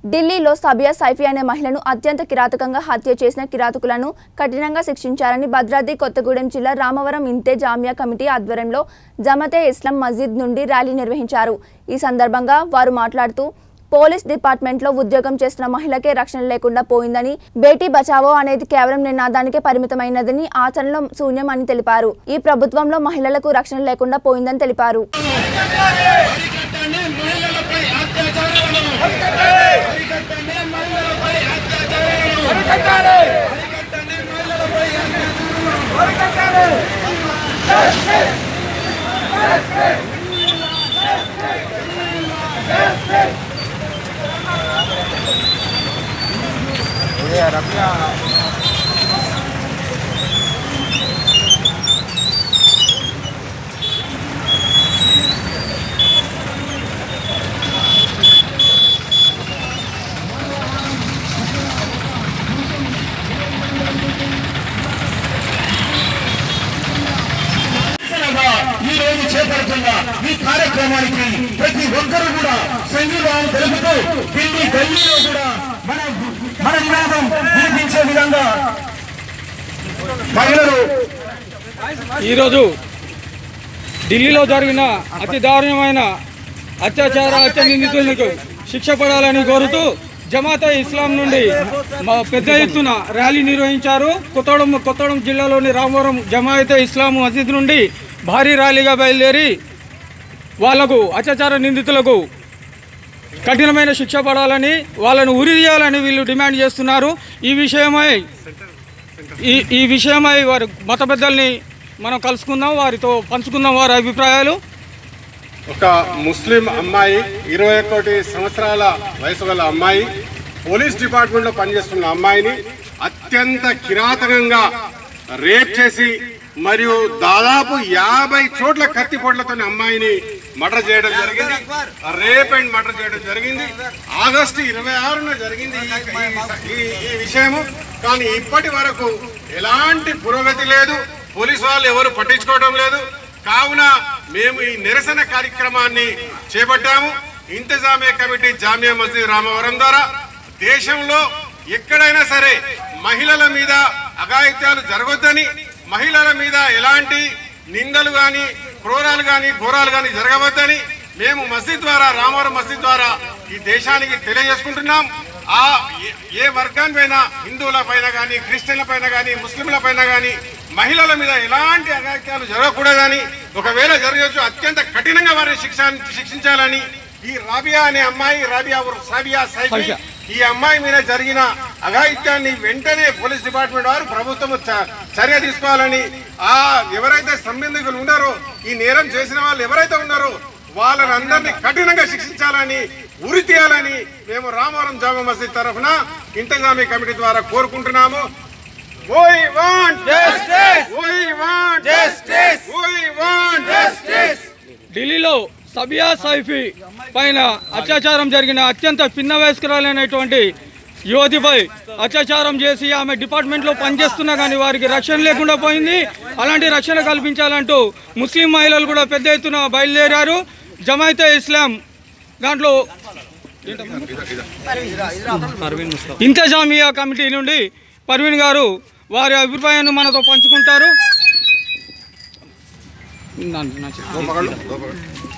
ఢిల్లీలో సబియా సైఫీ అనే మహిళను అత్యంత కిరాతకంగా హత్య చేసిన కిరాతకులను కఠినంగా శిక్షించాలని భద్రాద్రి కొత్తగూడెం జిల్లా రామవరం ఇంతే జామియా కమిటీ ఆధ్వర్యంలో జమతే ఇస్లాం మస్జిద్ నుండి ర్యాలీ నిర్వహించారు ఈ సందర్భంగా వారు మాట్లాడుతూ పోలీస్ డిపార్ట్మెంట్లో ఉద్యోగం చేస్తున్న మహిళకే రక్షణ లేకుండా పోయిందని బేటీ బచావో అనేది కేవలం నినాదానికే పరిమితమైనదని ఆచరణలో శూన్యం అని తెలిపారు ఈ ప్రభుత్వంలో మహిళలకు రక్షణ లేకుండా పోయిందని తెలిపారు అరికట్టండి మహిళలపై అత్యాచారాలను అరికట్టండి మహిళలపై అత్యాచారాలను అరికట్టండి మహిళలపై అత్యాచారాలను నిరసనగా ఈ రోజు చేపడుతున్న ఈ కార్యక్రమానికి ప్రతి ఒక్కరూ కూడా సంఘీభావం తెలుపుతూ ఢిల్లీ గల్లీలో కూడా మన మన నినాదం వినిపించే విధంగా మహిళలు ఈరోజు ఢిల్లీలో జరిగిన అతి దారుణమైన అత్యాచార హత్య నిందితులకు శిక్ష పడాలని కోరుతూ జమాతా ఇస్లాం నుండి మా పెద్ద ఎత్తున ర్యాలీ నిర్వహించారు కొత్తగూడెం కొత్తగూడెం జిల్లాలోని రామవరం జమాయతే ఇస్లాం మసీద్ నుండి భారీ ర్యాలీగా బయలుదేరి వాళ్లకు అత్యాచార నిందితులకు కఠినమైన శిక్ష పడాలని వాళ్ళను ఉరి తీయాలని వీళ్ళు డిమాండ్ చేస్తున్నారు ఈ విషయమై ఈ ఈ విషయమై వారి మత పెద్దల్ని మనం కలుసుకుందాం వారితో పంచుకుందాం వారి అభిప్రాయాలు ఒక ముస్లిం అమ్మాయి ఇరవై ఒకటి సంవత్సరాల వయసు గల అమ్మాయి పోలీస్ డిపార్ట్మెంట్లో పనిచేస్తున్న అమ్మాయిని అత్యంత కిరాతకంగా రేప్ చేసి మరియు దాదాపు యాభై చోట్ల కత్తి పొట్లతో అమ్మాయిని మర్డర్ చేయడం జరిగింది రేప్ అండ్ మర్డర్ చేయడం జరిగింది ఆగస్టు ఇరవై ఆరున జరిగింది ఈ- ఈ- ఈ విషయము కానీ ఇప్పటి వరకు ఎలాంటి పురోగతి లేదు పోలీసు వాళ్ళు ఎవరు పట్టించుకోవడం లేదు కావున మేము ఈ నిరసన కార్యక్రమాన్ని చేపట్టాము ఇంతజామియా కమిటీ జామియా మసీద్ రామవరం ద్వారా దేశంలో ఎక్కడైనా సరే మహిళల మీద అఘాయిత్యాలు జరగొద్దని మహిళల మీద ఎలాంటి నిందలు గాని క్రూరాలు గాని ఘోరాలు గాని జరగవద్దని మేము మసీద్ ద్వారా రామవరం మసీద్ ద్వారా ఈ దేశానికి తెలియజేసుకుంటున్నాం ఆ ఏ- ఏ వర్గానిపైన హిందువుల పైన కానీ క్రిస్టియన్ల పైన కానీ ముస్లింల పైన కానీ మహిళల మీద ఎలాంటి అగాత్యాలు జరగకూడదని ఒకవేళ జరగచ్చు అత్యంత కఠినంగా వారిని శిక్ష శిక్షించాలని ఈ రాబియా అనే అమ్మాయి రాబియా ఉర్ఫ్ సాబియా సైఫీ ఈ అమ్మాయి మీద జరిగిన అఘాయిత్యాన్ని వెంటనే పోలీస్ డిపార్ట్మెంట్ వారు ప్రభుత్వం చ- చర్య తీసుకోవాలని ఆ ఎవరైతే సంబంధికులు ఉన్నారో ఈ నేరం చేసిన వాళ్ళు ఎవరైతే ఉన్నారో వాళ్ళని అందరినీ కఠినంగా శిక్షించాలని ఉరి తీయాలని మేము రామవరం జామా మసీద్ తరఫున ఇంతజామీ కమిటీ ద్వారా కోరుకుంటున్నాము We want justice. We want justice. We want justice. ఢిల్లీలో సబియా సైఫీ పైన అత్యాచారం జరిగిన అత్యంత పిన్న వయస్కురాలైనటువంటి యువతిపై అత్యాచారం చేసి ఆమె డిపార్ట్మెంట్లో పనిచేస్తున్నా కానీ వారికి రక్షణ లేకుండా పోయింది అలాంటి రక్షణ కల్పించాలంటూ ముస్లిం మహిళలు కూడా పెద్ద ఎత్తున బయలుదేరారు జమైతే ఇస్లాం దాంట్లో ఇంతజామియా కమిటీ నుండి పర్వీన్ గారు వారి అభిప్రాయాన్ని మనతో పంచుకుంటారు నా- నా చెప్పు.